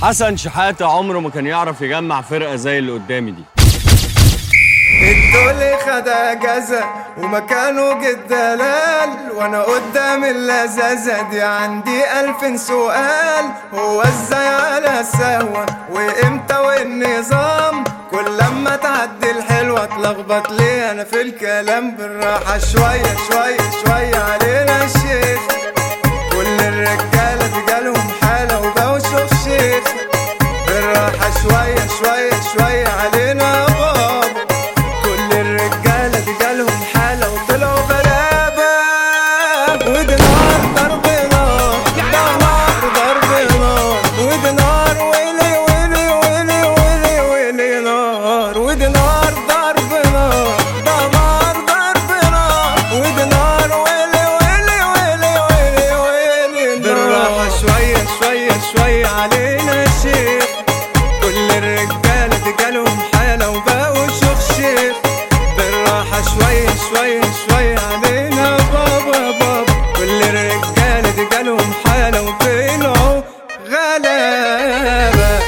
حسن شحاتة عمره ما كان يعرف يجمع فرقة زي اللي قدامي دي الدول خد اجازة ومكانه جد دلال وانا قدام اللذاذة دي عندي الف سؤال هو ازاي على السهوة وامتى والنظام كل لما تعدي الحلوة اتلخبط ليه انا في الكلام بالراحة شوية شوية شوية علينا الشيخ كل الرجالة دي جالهم حالة وبوشوا الشيخ بالراحة شوية شوية شوية علينا يا بابا كل الرجالة دي جالهم حالة وطلعوا غلابة ودي نار ضرب نار ده نار ضرب نار ودي نار ويلي ويلي ويلي ويلي ويلي نار ودي نار ضرب نار ده نار ضرب نار ودي نار ويلي ويلي ويلي ويلي ويلي نار بالراحة شوية شوية شوية علينا شيخ كل الرجالة دي جالهم حالة وبقوا شيخ شيخ بالراحة شوية شوية شوية علينا بابا بابا كل الرجالة دي جالهم حالة وطلعوا غلابة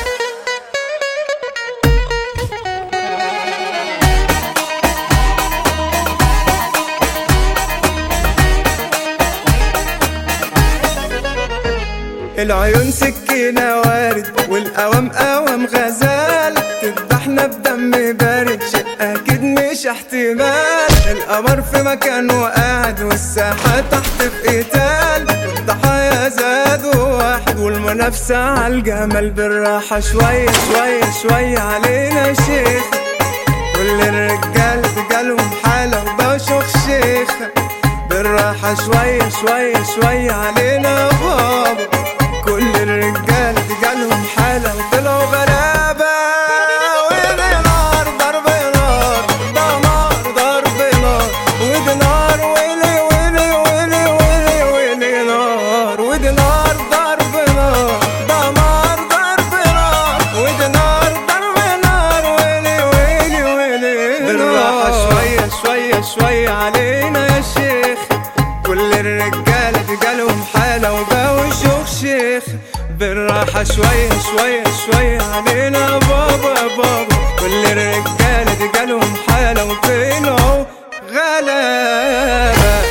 العيون سكينة وارد والقوام قوام غزال تذبحنا بدم بارد شيء أكيد مش احتمال القمر في مكانه قاعد والساحة تحت في قتال الضحايا زادوا واحد والمنافسة عالجمال بالراحة شوية شوية شوية علينا شيخ كل الرجال جالهم حالة وبشوخ شيخ بالراحة شوية شوية شوية علينا بابا كل الرجال جالهم حالة وطلعوا غلابة ودي نار ضرب نار ده نار ضرب نار ودي نار ويلي ويلي ويلي ويلي ويلي نار ودي نار ضرب نار ده نار ضرب نار ودي نار ضرب نار ويلي ويلي ويلي بالراحة شوية شوية شوية علينا يا شيخ كل الرجالة دي جالهم حالة وبقوا شيوخ شيخ بالراحة شوية شوية شوية علينا بابا بابا كل الرجالة دي جالهم حالة وطلعوا غلابة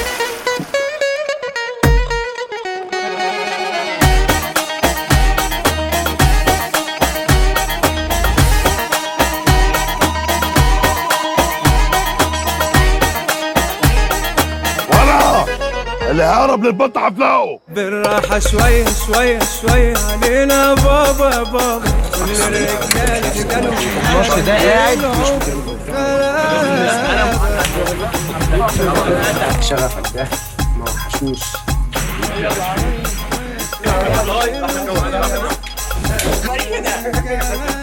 ورا اللي هرب للبط حفلقه بالراحة شوية شوية شوية علينا بابا بابا كل الرجالة دي جالهم الماتش ده قاعد شغفك ده ما وحشوش غلابة